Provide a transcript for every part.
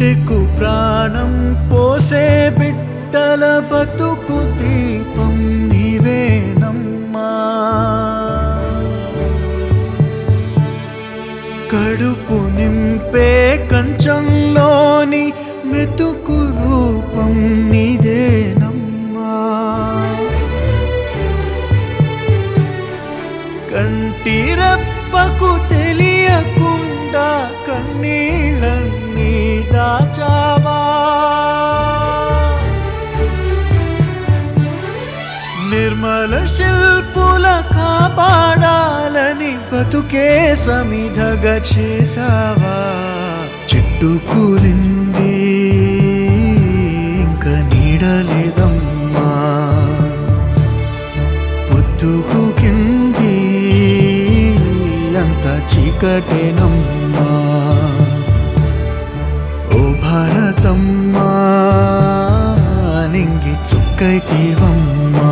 బిడ్డకు ప్రాణం పోసే బిడ్డల బతుకు దీపం నీవేనమ్మా కడుపు నింపే కంచంలోని మెతుకు రూపం నీదేనమ్మా కంటి రెప్పకు తెలియకుండా కన్నీళ్ళన్నీ దాచావా నిర్మల శిల్పుల కాపాడాలని బతుకే సమిధగ చేసావా చెట్టు కూలింది ఇంక నీడలేదమ్మా పొద్దుకు కింది అంత చీకటేనమ్మా ఓ భారతమ్మా నింగి చుక్కైతీవమ్మా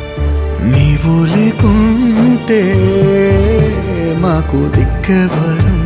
నీవు లేకుంటే మాకు దిక్కెవరు